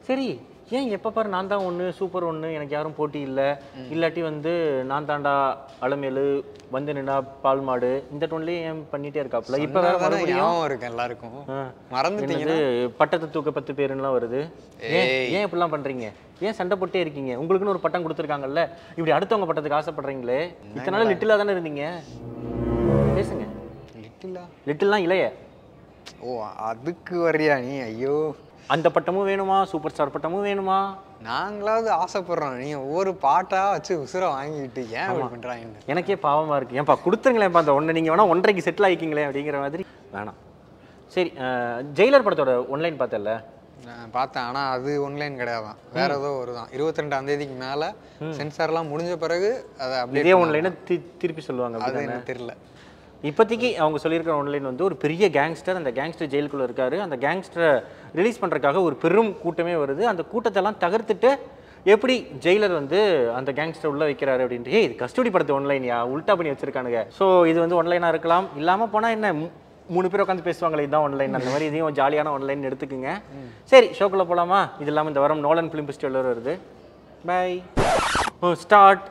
சரி ஏன் எப்போ பாரு நான் தான் ஒன்று சூப்பர் ஒன்று எனக்கு யாரும் போட்டி இல்லை இல்லாட்டி வந்து நான் தாண்டா அலமேலு வந்து நின்னா பால் மாடு இந்த டோன்லேயே ஏன் பண்ணிட்டே இருக்காப்புல இப்போ வேற சொன்னதானே மறுபடியும் ஞாபகம் இருக்கு எல்லாருக்கும் ஆ. மறந்துட்டீங்கன்னா என்னது பட்டத்தை தூக்க பத்து பேருன்னுலாம் வருது ஏன் ஏன் இப்படிலாம் பண்றீங்க ஏன் சண்டை போட்டே இருக்கீங்க உங்களுக்குன்னு ஒரு பட்டம் கொடுத்துருக்காங்கல்ல இப்படி அடுத்தவங்க பட்டத்துக்கு ஆசைப்படுறீங்களே இத்தனை நாள் லிட்டிலா தானே இருந்தீங்க பேசுங்க லிட்டிலா லிட்டில்லாம் இளைய ஓ அதுக்கு வர்றியா நீ ஐயோ அந்த பட்டமும் வேணுமா சூப்பர் ஸ்டார் பட்டமும் வேணுமா நாங்களாவது ஆசைப்படுறோம் நீ ஒவ்வொரு பாட்டா வச்சு உசுர வாங்கிட்டு ஏன் இப்படி பண்றாங்கன்னு எனக்கே பாவமா இருக்கு ஏன்பா கொடுத்துருங்களேன்ப்பா அந்த ஒன்று நீங்க வேணா ஒன்றரைக்கு செட்டில் ஆகிக்கிங்களே அப்படிங்கிற மாதிரி வேணாம் சரி அஹ், ஜெயிலர் படத்தோட ஒன்லைன் பார்த்தல நான் பார்த்தேன் ஆனா அது ஒன்லைன் கிடையாதான் வேற ஏதோ வருதான் இருபத்தி ரெண்டாம் தேதிக்கு மேல சென்சார்லாம் முடிஞ்ச பிறகு அதை இதே அப்டேட் ஒன்லைனை திருப்பி சொல்லுவாங்க அது அப்படிதானே? எனக்கு தெரியல இப்போதைக்கு அவங்க சொல்லியிருக்கிற ஒன்லைன் வந்து ஒரு பெரிய கேங்ஸ்டர் அந்த கேங்ஸ்டர் ஜெயிலுக்குள்ள இருக்காரு அந்த கேங்ஸ்டரை ரிலீஸ் பண்றதுக்காக ஒரு பெரும் கூட்டமே வருது அந்த கூட்டத்தெல்லாம் தகர்த்துட்டு எப்படி ஜெயிலர் வந்து அந்த கேங்ஸ்டர் உள்ள வைக்கிறாரு அப்படின்ட்டு ஏய் இது கஸ்டடி படத்து ஒன்லைன்யா உல்டா பண்ணி வச்சிருக்கானுங்க ஸோ இது வந்து ஒன்லைனாக இருக்கலாம் இல்லாம போனா என்ன மூ- மூணு பேர் உட்காந்து பேசுவாங்களே இதுதான் ஒன்லைன் அந்த மாதிரி இதையும் ஜாலியான ஒன்லைன் எடுத்துக்குங்க சரி ஷோக்குள்ள போலாமா இது இல்லாமல் இந்த வாரம் நோலன் ஃபிலிம் ஃபெஸ்டிவல் வருது பை ஸ்டார்ட்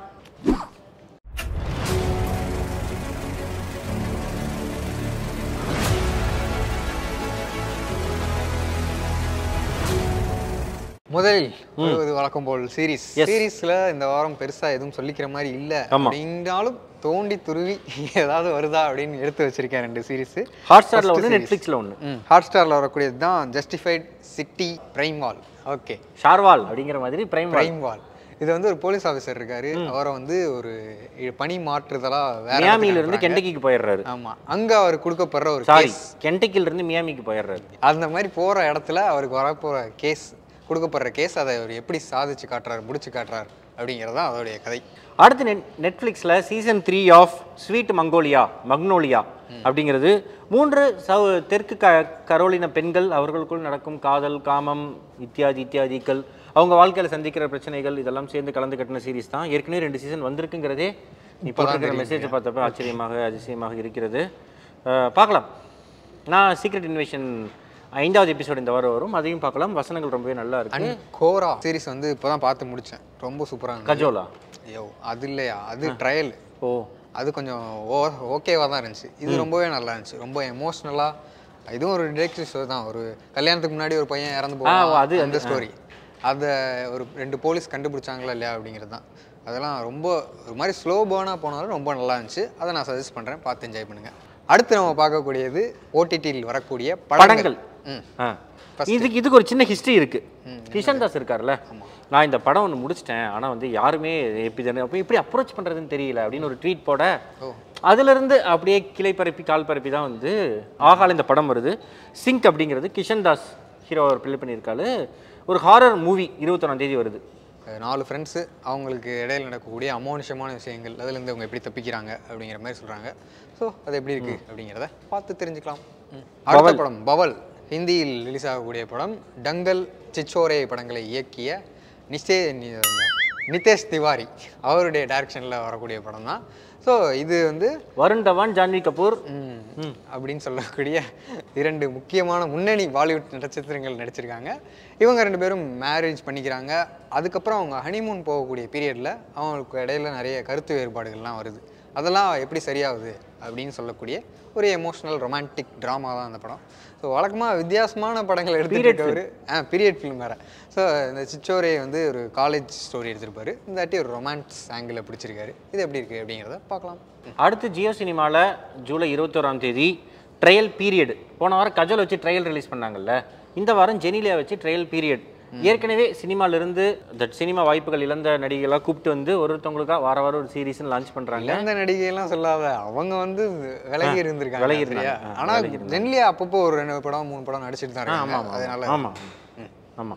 முதலில் வருவது வழக்கம் போல் சீரிஸ் சீரிஸ்ல இந்த வாரம் பெருசா எதுவும் சொல்லிக்கிற மாதிரி இல்ல ஆமா. அப்படின்னாலும் தோண்டி துருவி ஏதாவது வருதா அப்படின்னு எடுத்து வச்சிருக்கேன் ரெண்டு சீரிஸ் ஹாட் ஸ்டாரில் ஒன்று நெட்ஃப்ளிக்ஸில் ஒன்று ஹாட் ஸ்டார்ல வரக்கூடியது தான் ஜஸ்டிஃபைட் சிட்டி பிரைம் வால் ஓகே ஷார்வால் அப்படிங்கிற மாதிரி பிரைம் பிரைம் வால் இது வந்து ஒரு போலீஸ் ஆஃபீஸர் இருக்காரு அவரை வந்து ஒரு இ- பணி மாற்றுதலா வேற மியாமியில இடத்துக்கு இருந்து கெண்டக்கிக்கு போயிடுறாரு ஆமா அங்க அவர் கொடுக்கப்படுற ஒரு சாரி கேஸ் கெண்டக்கில இருந்து மியாமிக்கு போயிடுறாரு அந்த மாதிரி போற இடத்துல அவருக்கு வரப்போற கேஸ் கொடுக்கப்படுற கேஸ் அதை அவர் எப்படி சாதிச்சு காட்டுறாரு முடிச்சு காட்டுறாரு அப்படிங்கிறது தான் அதோடைய கதை அடுத்து நெட் நெட்ஃப்ளிக்ஸில் season three of sweet Mongolia Magnolia அப்படிங்கிறது மூன்று சவு தெற்கு க கரோலின பெண்கள் அவர்களுக்குள் நடக்கும் காதல் காமம் இத்தியாதி இத்தியாதிகள் அவங்க வாழ்க்கையில் சந்திக்கிற பிரச்சனைகள் இதெல்லாம் சேர்ந்து கலந்து கட்டின சீரிஸ் தான் ஏற்கனவே ரெண்டு சீசன் வந்திருக்குங்கிறதே நீ போட்டிருக்கிற மெசேஜ் பார்த்தப்ப ஆச்சரியமாக அதிசயமாக இருக்கிறது அஹ், பார்க்கலாம் நான் சீக்ரெட் இன்வேஷன் ஐந்தாவது எபிசோட் இந்த வாரம் வரும் அதையும் பார்க்கலாம் வசனங்கள் ரொம்பவே நல்லா இருக்கு அண்ட் கோரா சீரிஸ் வந்து இப்போதான் பார்த்து முடிச்சேன் ரொம்ப சூப்பரா இருந்துச்சு கஜோலா ஐயோ அது இல்லையா அது ட்ரையல் ஓ அது கொஞ்சம் ஓ ஓகேவா தான் இருந்துச்சு இது ரொம்பவே நல்லா இருந்துச்சு ரொம்ப எமோஷ்னலா இதுவும் ஒரு டிடெக்டிவ் ஷோ தான் ஒரு கல்யாணத்துக்கு முன்னாடி ஒரு பையன் இறந்து போவான் அது அந்த ஸ்டோரி அதை ஒரு ரெண்டு போலீஸ் கண்டுபிடிச்சாங்களா இல்லையா அப்படிங்கிறது தான் அதெல்லாம் ரொம்ப ஒரு மாதிரி ஸ்லோ பேர்னாக போனாலும் ரொம்ப நல்லா இருந்துச்சு அதை நான் சஜஸ்ட் பண்ணுறேன் பார்த்து என்ஜாய் பண்ணுங்க அடுத்து நம்ம பார்க்கக்கூடியது ஓடிடியில் வரக்கூடிய படங்கள் ம் ஆ. இதுக்கு இதுக்கு ஒரு சின்ன ஹிஸ்ட்ரி இருக்கு கிஷன் தாஸ் இருக்கார்ல நான் இந்த படம் ஒன்று முடிச்சிட்டேன் ஆனால் வந்து யாருமே எப்படி அப்போ எப்படி அப்ரோச் பண்ணுறதுன்னு தெரியல அப்படின்னு ஒரு ட்வீட் போட அதிலிருந்து அப்படியே கிளை பரப்பி கால் பரப்பி தான் வந்து ஆகால இந்த படம் வருது சிங்க் அப்படிங்கிறது கிஷன் தாஸ் ஹீரோ அவர் பிள்ளை பண்ணியிருக்காரு ஒரு ஹாரர் மூவி இருபத்தொன்னாம் தேதி வருது அஹ் நாலு ஃப்ரெண்ட்ஸு அவங்களுக்கு இடையில நடக்கக்கூடிய அமானுஷமான விஷயங்கள் அதுலேருந்து அவங்க எப்படி தப்பிக்கிறாங்க அப்படிங்கிற மாதிரி சொல்கிறாங்க ஸோ அது எப்படி இருக்கு அப்படிங்கிறத பார்த்து தெரிஞ்சுக்கலாம் ம். அடுத்த படம் பவல் ஹிந்தியில் ரிலீஸ் ஆகக்கூடிய படம் டங்கல் சிச்சோரே படங்களை இயக்கிய நிச்சே நி- நிதேஷ் திவாரி அவருடைய டைரக்ஷனில் வரக்கூடிய படம் தான் ஸோ இது வந்து வருண் தவான் ஜான்வி கபூர் ம், அப்படின்னு சொல்லக்கூடிய இரண்டு முக்கியமான முன்னணி பாலிவுட் நட்சத்திரங்கள் நடிச்சிருக்காங்க இவங்க ரெண்டு பேரும் மேரேஜ் பண்ணிக்கிறாங்க அதுக்கப்புறம் அவங்க ஹனிமூன் போகக்கூடிய பீரியடில் அவங்களுக்கு இடையில நிறைய கருத்து வேறுபாடுகள்லாம் வருது அதெல்லாம் எப்படி சரியாகுது அப்படின்னு சொல்லக்கூடிய ஒரு எமோஷனல் ரொமான்டிக் ட்ராமா தான் அந்த படம் ஸோ வழக்கமாக வித்தியாசமான படங்கள் எடுத்துட்டு இருக்கவர் ஆ பீரியட் ஃபிலிம் வேறு ஸோ இந்த சிச்சோரே வந்து ஒரு காலேஜ் ஸ்டோரி எடுத்திருப்பாரு இந்த வாட்டி ஒரு ரொமான்ஸ் ஆங்கிளில் பிடிச்சிருக்காரு இது எப்படி இருக்குது அப்படிங்கிறத பார்க்கலாம் அடுத்து ஜியோ சினிமாவில் ஜூலை இருபத்தோராம் தேதி ட்ரையல் பீரியட் போன வாரம் கஜல் வச்சு ட்ரையல் ரிலீஸ் பண்ணாங்கல்ல இந்த வாரம் ஜெனிலியா வச்சு ட்ரையல் பீரியட் ஏற்கனவே சினிமால இருந்து இந்த சினிமா வாய்ப்புகள் இழந்த நடிகைகளாக கூப்பிட்டு வந்து ஒருத்தவங்களுக்கா வார வாரம் ஒரு சீரீஸ் லான்ச் பண்றாங்க இழந்த நடிகையெல்லாம் சொல்லாத அவங்க வந்து விலகி இருந்திருக்காங்க விலகி சரியா? இருந்தாங்க. ஆ, ஆனா விலகி ஜென்லியா அப்பப்போ ஒரு ரெண்டு படம் மூணு படம் நடிச்சிட்டு தான் ஆமா இருக்காங்க ஆமா அதனால ஆமா ஆமா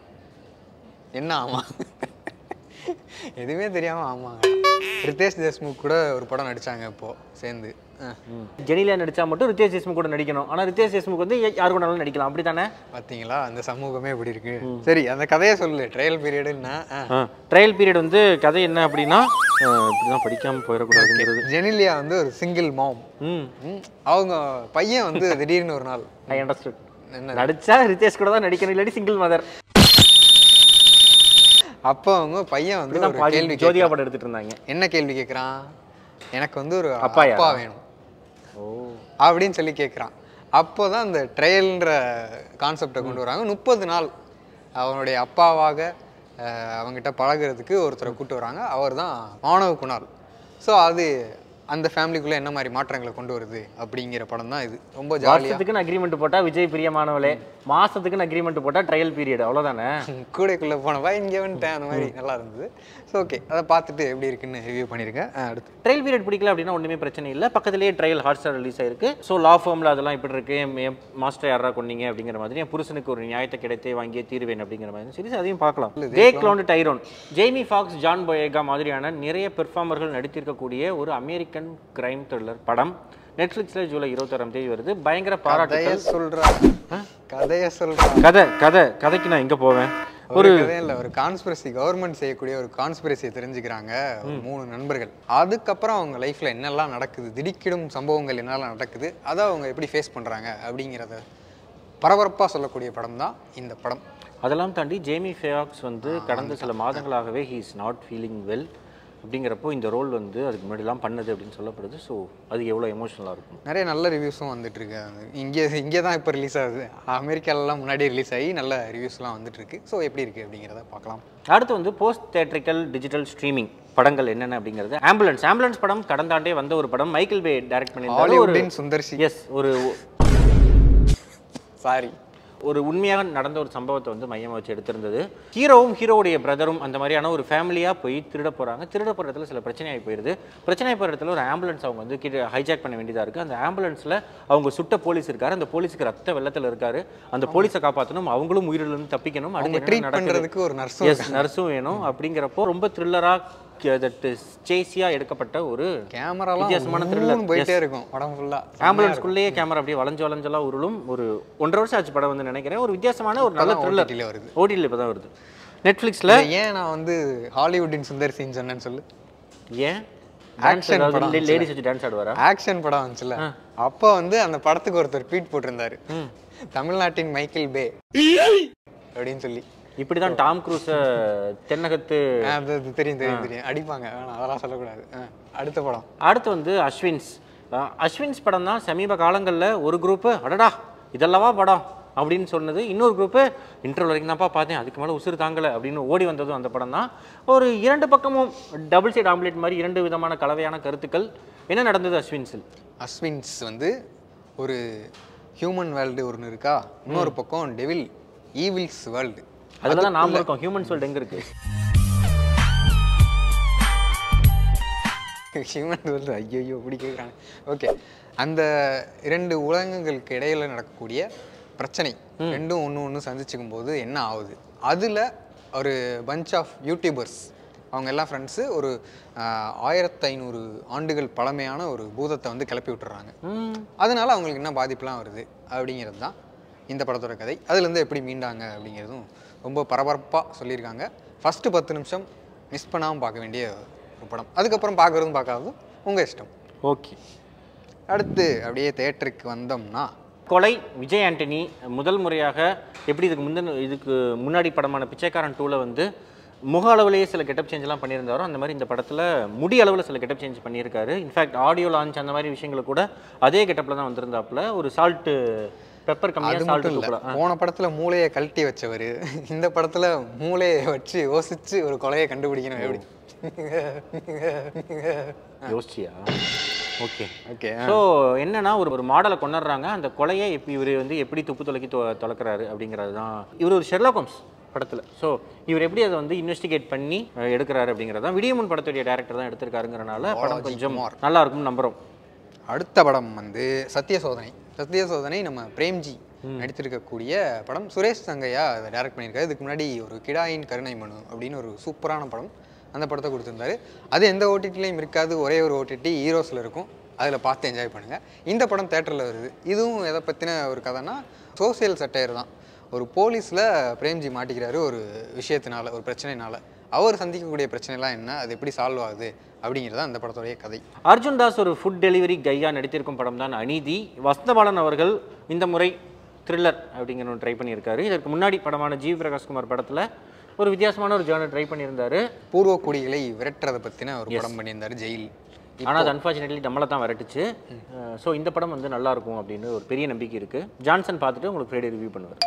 என்ன ஆமா எதுவுமே தெரியாம ஆமாங்க ரிதேஷ் தேஷ்முக் கூட ஒரு படம் நடிச்சாங்க இப்போ சேர்ந்து ஆ, ஜெனிலியா நடிச்சா மட்டும் ரித்தேஷ் தேஷ்முக் கூட நடிக்கணும் ஆனா ரித்தேஷ் தேஷ்முக் வந்து யா- யாரு கூடனாலும் நடிக்கலாம் அப்படி தானே பாத்தீங்களா அந்த சமூகமே இப்படி இருக்கு சரி அந்த கதையை சொல்லு ட்ரையல் பீரியடுன்னா ட்ரையல் பீரியட் வந்து கதை என்ன அப்படின்னா அஹ், இப்படிதான் படிக்காம போயிடக்கூடாதுங்கிறது ஜெனிலியா வந்து ஒரு சிங்கிள் மாம் ம் அவங்க பையன் வந்து திடீர்னு ஒரு நாள் ஐ அண்டர்ஸ்டுட் என்ன நடிச்சா ரித்தேஷ் கூட தான் நடிக்கணும் இல்லாட்டி சிங்கிள் மதர் அப்போ அவங்க பையன் வந்து இப்படிதான் ஒரு பாதி கேள்வி ஜோதிகா படம் எடுத்துட்டு இருந்தாங்க என்ன கேள்வி கேட்குறான் எனக்கு வந்து ஒரு அப்பாயா? அப்பா வேணும் ஓ அப்படின்னு சொல்லி கேட்குறான் அப்போ தான் அந்த ட்ரையல்ன்ற கான்செப்டை கொண்டு வராங்க முப்பது நாள் அவனுடைய அப்பாவாக அஹ், அவங்கிட்ட பழகுறதுக்கு ஒருத்தரை கூட்டு வராங்க அவர் தான் மாணவ குணால் ஸோ அது அந்த ஃபேமிலிக்குள்ளே என்ன மாதிரி மாற்றங்களை கொண்டு வருது அப்படிங்கிற படம் தான் இது ரொம்ப ஜாலியாக வருஷத்துக்குன்னு அக்ரிமெண்ட் போட்டா விஜய் பிரியமானவளே மாசத்துக்குன்னு அக்ரிமெண்ட் போட்டா ட்ரையல் பீரியட் அவ்வளவுதானே கூடைக்குள்ளே போனவா இங்கே வந்துட்டேன் அந்த மாதிரி நல்லா இருந்தது ஸோ ஓகே அதை பார்த்துட்டு எப்படி இருக்குன்னு ரிவ்யூ பண்ணியிருக்கேன் அஹ், அடுத்து ட்ரையல் பீரியட் பிடிக்கல அப்படின்னா ஒன்றுமே பிரச்சனை இல்லை பக்கத்துலேயே ட்ரையல் ஹாட் ஸ்டார் ரிலீஸ் ஆயிருக்கு ஸோ லா ஃபார்மில் அதெல்லாம் இப்படி இருக்கு என் என் மாஸ்டர் யாரா கொண்டீங்க அப்படிங்கிற மாதிரி என் புருஷனுக்கு ஒரு நியாயத்தை கிடைத்தே வாங்கியே தீர்வேன் அப்படிங்கிற மாதிரி சரி அதையும் பார்க்கலாம் they cloned Tyrone Jamie Foxx John Boyega மாதிரியான நிறைய பெர்ஃபார்மர்கள் நடித்திருக்கக்கூடிய ஒரு அமெரிக்கன் கிரைம் த்ரில்லர் படம் நெட்ஃப்ளிக்ஸில் ஜூலை இருபத்தாறாம் தேதி வருது பயங்கர கதையை பாராட்டுகள் சொல்கிறா கதையை சொல்கிறா கதை கதை கதைக்கு நான் எங்கே போவேன் ஒரு கதையும் இல்லை ஒரு கான்ஸ்பிரசி கவர்மெண்ட் செய்யக்கூடிய ஒரு கான்ஸ்பிரசியை தெரிஞ்சுக்கிறாங்க ஒரு மூணு நண்பர்கள் அதுக்கப்புறம் அவங்க லைஃப்ல என்னெல்லாம் நடக்குது திடுக்கிடும் சம்பவங்கள் என்னெல்லாம் நடக்குது அதை அவங்க எப்படி ஃபேஸ் பண்றாங்க அப்படிங்கிறத பரபரப்பா சொல்லக்கூடிய படம் தான் இந்த படம் அதெல்லாம் தாண்டி ஜேமி ஃபேக்ஸ் வந்து கடந்த சில மாதங்களாகவே he is not feeling well அப்படிங்கிறப்போ இந்த ரோல் வந்து அதுக்கு முன்னாடிலாம் பண்ணது அப்படின்னு சொல்லப்படுது ஸோ அது எவ்வளோ எமோஷனலாக இருக்கும் நிறைய நல்ல ரிவ்யூஸும் வந்துட்டு இருக்கு அது இங்கே இங்கே தான் இப்போ ரிலீஸ் ஆகுது அமெரிக்காலலாம் முன்னாடியே ரிலீஸ் ஆகி நல்ல ரிவ்யூஸ்லாம் வந்துட்டு இருக்கு ஸோ எப்படி இருக்கு அப்படிங்கிறத பார்க்கலாம் அடுத்து வந்து போஸ்ட் தேட்ரிக்கல் டிஜிட்டல் ஸ்ட்ரீமிங் படங்கள் என்னென்ன அப்படிங்கிறது ஆம்புலன்ஸ் ஆம்புலன்ஸ் படம் கடந்த ஆண்டே வந்த ஒரு படம் மைக்கேல் பே டைரக்ட் பண்ணியிருந்தாரு ஒரு ஹாலிவுட்டின் சுந்தர்சி எஸ் ஒரு சாரி ஒரு உண்மையாக நடந்த ஒரு சம்பவத்தை வந்து மையமாக வச்சு எடுத்திருந்தது ஹீரோவும் ஹீரோவுடைய பிரதரும் அந்த மாதிரியான ஒரு ஃபேமிலியாக போய் திருட போகிறாங்க திருட போகிற இடத்துல சில பிரச்சனையாகி போயிடுது பிரச்சனை போகிற இடத்துல ஒரு ஆம்புலன்ஸ் அவங்க வந்து கிட்ட ஹைஜாக் பண்ண வேண்டியதாக இருக்குது அந்த ஆம்புலன்ஸில் அவங்க சுட்ட போலீஸ் இருக்காரு அந்த போலீஸுக்கு ரத்த வெள்ளத்தில் இருக்காரு அந்த போலீஸை காப்பாற்றணும் அவங்களும் உயிரிலிருந்து தப்பிக்கணும் அவங்க அடுத்து என்ன ட்ரீட் நடக்குது? பண்றதுக்கு ஒரு நர்ஸும் எஸ் நர்ஸும் வேணும் அப்படிங்கிறப்போ ரொம்ப த்ரில்லராக சேசியாக எடுக்கப்பட்ட ஒரு கேமராலாம் வித்தியாசமான thriller. மூணு போயிட்டே இருக்கும் படம் ஃபுல்லா ஆம்புலன்ஸ்குள்ளேயே கேமரா அப்படியே வளைஞ்சு வளைஞ்செல்லாம் உருளும் ஒரு ஒன்றரை வருஷம் ஆச்சு படம் வந்து நினைக்கிறேன் ஒரு வித்தியாசமான ஒரு நல்ல த்ரில்லர் OTT ல வருது ஓடியில் இப்போ தான் வருது நெட்ஃப்ளிக்ஸில் இதை ஏன் நான் வந்து ஹாலிவுட்டின் சுந்தர் சீன் சொன்னேன்னு சொல்லு ஏன் Action படம் லேடிஸ் வச்சு டான்ஸ் ஆடுவாரா ஆக்ஷன் படம் வந்துச்சுல அப்போ வந்து அந்த படத்துக்கு ஒருத்தர் ட்வீட் போட்டிருந்தாரு தமிழ்நாட்டின் மைக்கேல் பே அப்படின்னு சொல்லி இப்படி தான் டாம் க்ரூஸை தென்னகத்து ஆ, அது அது தெரியும் தெரியும் தெரியும் அடிப்பாங்க வேணாம் அதெல்லாம் சொல்லக்கூடாது ஆ, அடுத்த படம் அடுத்து வந்து அஸ்வின்ஸ் அஹ் அஸ்வின்ஸ் படம் தான் சமீப காலங்களில் ஒரு குரூப்பு அடடா இதெல்லவா படம் அப்படின்னு சொன்னது இன்னொரு குரூப்பு இன்டர்வல் வரைக்கும் தான்ப்பா பார்த்தேன் அதுக்கு மேலே உசுறு தாங்கலை அப்படின்னு ஓடி வந்ததும் அந்த படம் தான் ஒரு இரண்டு பக்கமும் டபுள் சைடு ஆம்லேட் மாதிரி இரண்டு விதமான கலவையான கருத்துக்கள் என்ன நடந்தது அஸ்வின்ஸில் அஸ்வின்ஸ் வந்து ஒரு ஹியூமன் வேர்ல்டு ஒன்று இருக்கா இன்னொரு பக்கம் டெவில் ஈவில்ஸ் வேர்ல்டு அதில் தான் நாம இருக்கோம் ஹியூமன் வேர்ல்டு எங்கே இருக்குது ஹியூமன் வேர்ல்டு ஐயோ இப்படி கேட்குறாங்க ஓகே அந்த இரண்டு உலகங்களுக்கு இடையில நடக்கக்கூடிய பிரச்சனை ரெண்டும் ஒன்று ஒன்று சந்திச்சுக்கும் போது என்ன ஆகுது அதில் ஒரு பஞ்ச் ஆஃப் யூடியூபர்ஸ் அவங்க எல்லாம் ஃப்ரெண்ட்ஸு ஒரு ஆயிரத்து ஐநூறு ஆண்டுகள் பழமையான ஒரு பூதத்தை வந்து கிளப்பி விட்டுறாங்க அதனால அவங்களுக்கு என்ன பாதிப்புலாம் வருது அப்படிங்கிறது தான் இந்த படத்தோட கதை அதுலேருந்து எப்படி மீண்டாங்க அப்படிங்கிறதும் ரொம்ப பரபரப்பாக சொல்லியிருக்காங்க ஃபஸ்ட்டு பத்து நிமிஷம் மிஸ் பண்ணாமல் பார்க்க வேண்டிய ஒரு படம் அதுக்கப்புறம் பார்க்குறதும் பார்க்காததும் உங்கள் இஷ்டம் ஓகே அடுத்து அப்படியே தேட்டருக்கு வந்தோம்னா கொலை விஜய் ஆண்டனி முதல் முறையாக எப்படி இதுக்கு முந்தின இதுக்கு முன்னாடி படமான பிச்சைக்காரன் டூவில் வந்து முக அளவுலேயே சில கெட்டப் சேஞ்செலாம் பண்ணியிருந்தாரோ அந்த மாதிரி இந்த படத்தில் முடி அளவில் சில கெட்டப் சேஞ்ச் பண்ணியிருக்காரு இன்ஃபேக்ட் ஆடியோ லான்ச் அந்த மாதிரி விஷயங்கள் கூட அதே கெட்டப்பில் தான் வந்திருந்தாப்புல ஒரு சால்ட்டு பெப்பர் அது கம்மியாக மட்டும் சால்ட்டு இல்லை தூக்கலாம் போன படத்தில் மூளையை கழட்டி வச்சவர் இந்த படத்தில் மூளையை வச்சு யோசிச்சு ஒரு கொலையை கண்டுபிடிக்கணும் எப்படி யோசிச்சியா ஓகே ஓகே ஸோ என்னன்னா ஒரு ஒரு மாடலை கொண்டாடுறாங்க அந்த கொலையை இப்போ இவர் வந்து எப்படி துப்பு துலக்கி தொ- தொலைக்கிறாரு அப்படிங்கிறது தான் இவர் ஒரு ஷெர்லாக் ஹோம்ஸ் படத்தில் ஸோ இவர் எப்படி அதை வந்து இன்வெஸ்டிகேட் பண்ணி அஹ், எடுக்கிறாரு அப்படிங்கிறது தான் விடியமுன் படத்துடைய டேரக்டர் தான் எடுத்திருக்காருங்கிறனால படம் கொஞ்சம் நல்லா இருக்கும் நம்புறோம் அடுத்த படம் வந்து சத்திய சோதனை சத்திய சோதனை நம்ம பிரேம்ஜி நடித்திருக்கக்கூடிய படம் சுரேஷ் சங்கையா அதை டைரக்ட் பண்ணியிருக்காரு இதுக்கு முன்னாடி ஒரு கிடாயின் கருணை மனு அப்படின்னு ஒரு சூப்பரான படம் அந்த படத்தை கொடுத்துருந்தாரு அது எந்த ஓடிடிலையும் இருக்காது ஒரே ஒரு ஓடிடி ஹீரோஸில் இருக்கும் அதில் பார்த்து என்ஜாய் பண்ணுங்கள் இந்த படம் தேட்டரில் வருது இதுவும் எதை பற்றின ஒரு கதைனா சோசியல் சட்டையர் தான் ஒரு போலீஸில் பிரேம்ஜி மாட்டிக்கிறாரு ஒரு விஷயத்தினால ஒரு பிரச்சனைனால அவர் சந்திக்கக்கூடிய பிரச்சனைலாம் என்ன அது எப்படி சால்வ் ஆகுது அப்படிங்கிறது அந்த படத்துடைய கதை அர்ஜுன் தாஸ் ஒரு ஃபுட் டெலிவரி கையா நடித்திருக்கும் படம் தான் அநீதி வசந்தபாலன் அவர்கள் இந்த முறை த்ரில்லர் அப்படிங்கிற ஒன்று ட்ரை பண்ணியிருக்காரு இதற்கு முன்னாடி படமான ஜி பிரகாஷ்குமார் படத்தில் ஒரு வித்தியாசமான ஒரு ஜேர்னல் ட்ரை பண்ணியிருந்தாரு பூர்வ குடிகளை விரட்டுறதை பற்றின ஒரு படம் பண்ணியிருந்தாரு ஜெயில் ஆனால் அது அன்ஃபார்ச்சுனேட்லி நம்மளை தான் விரட்டுச்சு ஸோ இந்த படம் வந்து நல்லா இருக்கும் அப்படின்னு ஒரு பெரிய நம்பிக்கை இருக்குது ஜான்சன் பார்த்துட்டு உங்களுக்கு ஃப்ரைடே ரிவ்யூ பண்ணுவார்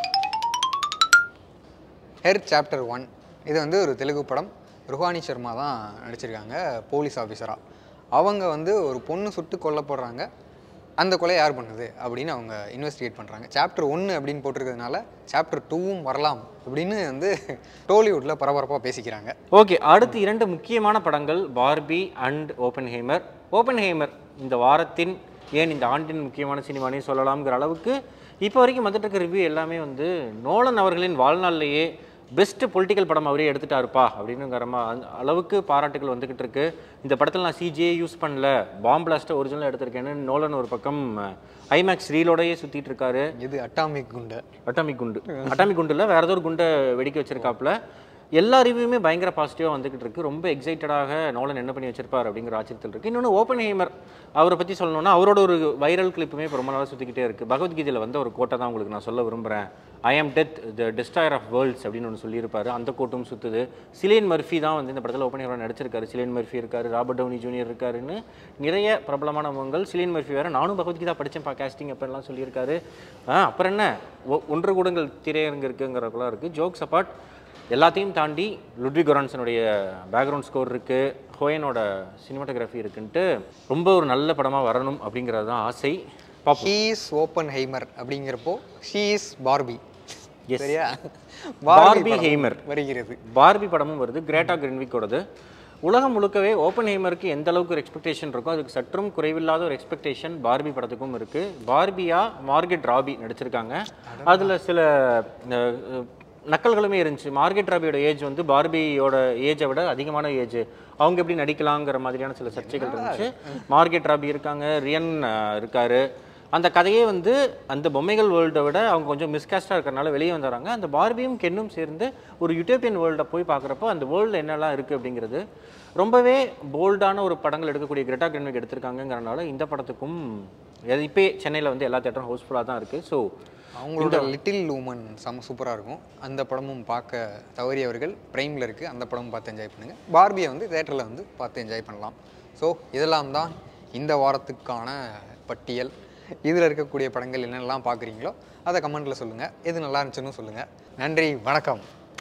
ஹெர் சாப்டர் ஒன் இது வந்து ஒரு தெலுங்கு படம் ருஹானி சர்மா தான் நடிச்சிருக்காங்க போலீஸ் ஆஃபீஸராக அவங்க வந்து ஒரு பொண்ணு சுட்டு கொல்லப்படுறாங்க அந்த கொலை யார் பண்ணுது அப்படின்னு அவங்க இன்வெஸ்டிகேட் பண்ணுறாங்க சாப்டர் ஒன்று அப்படின்னு போட்டிருக்கிறதுனால சாப்டர் டூவும் வரலாம் அப்படின்னு வந்து டோலிவுட்டில் பரபரப்பாக பேசிக்கிறாங்க ஓகே அடுத்து இரண்டு முக்கியமான படங்கள் Barbie and Oppenheimer Oppenheimer இந்த வாரத்தின் ஏன் இந்த ஆண்டின் முக்கியமான சினிமானே சொல்லலாம்ங்கிற அளவுக்கு இப்போ வரைக்கும் வந்துட்டு இருக்க ரிவ்யூ எல்லாமே வந்து நோலன் அவர்களின் வாழ்நாள்லேயே பெஸ்ட் பொலிட்டிக்கல் படம் அவரே எடுத்துட்டாருப்பா அப்படின்னுங்கிற மா- அந்த அளவுக்கு பாராட்டுகள் வந்துக்கிட்டு இருக்கு இந்த படத்தில் நான் சிஜிஏ யூஸ் பண்ணல பாம் பிளாஸ்ட்டை ஒரிஜினலாக எடுத்திருக்கேன்னு நோலன் ஒரு பக்கம் ஐமேக்ஸ் ரீலோடயே சுற்றிட்டு இருக்காரு இது அட்டாமிக் குண்டை அட்டாமிக் குண்டு அட்டாமிக் குண்டுல வேற ஏதோ ஒரு குண்டை வெடிக்க வச்சிருக்காப்புல எல்லா ரிவ்யூமே பயங்கர பாசிட்டிவாக வந்துகிட்டு இருக்கு ரொம்ப எக்ஸைட்டடாக நோலன் என்ன பண்ணி வச்சிருப்பார் அப்படிங்கிற ஆச்சரியத்தில் இருக்கு இன்னொன்று ஓப்பன் ஹேமர் அவரை பற்றி சொல்லணும்னா அவரோட ஒரு வைரல் கிளிப்புமே இப்போ ரொம்ப நாளாக சுற்றிக்கிட்டே இருக்கு பகவத்கீதையில் வந்த ஒரு கோட்டை தான் உங்களுக்கு நான் சொல்ல விரும்புகிறேன் I am death the destroyer of worlds அப்படின்னு ஒன்று சொல்லியிருப்பாரு அந்த கோட்டும் சுற்றுது சிலேன் மர்ஃபி தான் வந்து இந்த படத்தில் ஓப்பன் ஹேமர் நடிச்சிருக்காரு சிலேன் மர்ஃபி இருக்காரு ராபர்ட் டவுனி ஜூனியர் இருக்காருன்னு நிறைய பிரபலமான முகங்கள் சிலேன் மர்ஃபி வேற நானும் பகவத்கீதா படித்தேன் பா கேஸ்டிங் அப்பெல்லாம் சொல்லியிருக்காரு ஆ அப்புறம் என்ன ஒ- ஒன்று கூடங்கள் திரையரங்கு இருக்குங்கிறக்குலாம் இருக்குது ஜோக்ஸ் அப்பார்ட் எல்லாத்தையும் தாண்டி லுட்வி கொரான்சனுடைய பேக்ரவுண்ட் ஸ்கோர் இருக்குது ஹோயனோட சினிமாட்டோகிராஃபி இருக்குன்ட்டு ரொம்ப ஒரு நல்ல படமாக வரணும் அப்படிங்கிறது தான் ஆசை பார்ப்போம் ஹீஸ் ஓப்பன் ஹைமர் அப்படிங்கிறப்போ ஷீஸ் பார்பி Yes. சரியா பார்பி படம் ஹெய்மர். வருகிறது பார்பி படமும் வருது கிரேட்டா கிரின்விக்கோடது உலகம் முழுக்கவே ஓப்பன் ஹேமருக்கு எந்த அளவுக்கு ஒரு எக்ஸ்பெக்டேஷன் இருக்கோ அதுக்கு சற்றும் குறைவில்லாத ஒரு எக்ஸ்பெக்டேஷன் பார்பி படத்துக்கும் இருக்கு பார்பியா மார்கெட் ராபி நடிச்சிருக்காங்க அதுல சில அஹ், அஹ், நக்கல்களுமே இருந்துச்சு மார்கெட் ராபியோட ஏஜ் வந்து பார்பியோட ஏஜை விட அதிகமான ஏஜ் அவங்க எப்படி நடிக்கலாங்கிற மாதிரியான சில சர்ச்சைகள் இருந்துச்சு மார்கெட் ராபி இருக்காங்க ரியன் அஹ், இருக்காரு அந்த கதையே வந்து அந்த பொம்மைகள் வேர்ல்டை விட அவங்க கொஞ்சம் மிஸ்காஸ்டாக இருக்கிறனால வெளியே வந்துடுறாங்க அந்த பார்பியும் கென்னும் சேர்ந்து ஒரு யூட்டோப்பியன் வேர்ல்டை போய் பார்க்குறப்போ அந்த வேர்ல்டில் என்னெல்லாம் இருக்குது அப்படிங்கிறது ரொம்பவே போல்டான ஒரு படங்கள் எடுக்கக்கூடிய கிரெட்டா கிரன்விக் எடுத்திருக்காங்கங்கிறனால இந்த படத்துக்கும் இப்போ சென்னையில் வந்து எல்லா தேட்டரும் ஹவுஸ்ஃபுல்லாக தான் இருக்குது ஸோ அவங்களோட லிட்டில் உமன் செம சூப்பராக இருக்கும் அந்த படமும் பார்க்க தவறியவர்கள் ப்ரைமில் இருக்குது அந்த படமும் பார்த்து என்ஜாய் பண்ணுங்கள் பார்பியை வந்து தேட்டரில் வந்து பார்த்து என்ஜாய் பண்ணலாம் ஸோ இதெல்லாம் தான் இந்த வாரத்துக்கான பட்டியல் இதில் இருக்கக்கூடிய படங்கள் என்னென்னலாம் பார்க்குறீங்களோ அதை கமெண்ட்டில் சொல்லுங்கள் எது நல்லா இருந்துச்சுன்னு சொல்லுங்கள் நன்றி வணக்கம்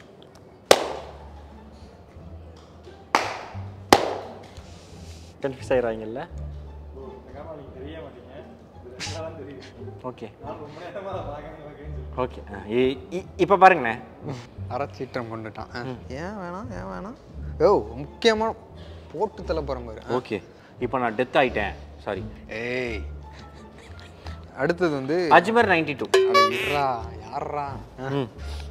கன்ஃபியூஸ் ஆயிடுறாங்கல்ல ஓகே ஓகே இப்போ பாருங்கண்ணே அறச்சீற்றம் கொண்டுட்டான் ஆ. ஏன் வேணாம் ஏன் வேணாம் ஓ முக்கியமான போட்டு தள்ள போகிறேன் பாரு ஆ. ஓகே இப்போ நான் டெத் ஆயிட்டேன் சாரி ஏய் அடுத்தது வந்து அஜ்மர் நைன்டி டூ அட இருடா யார்ரா ம்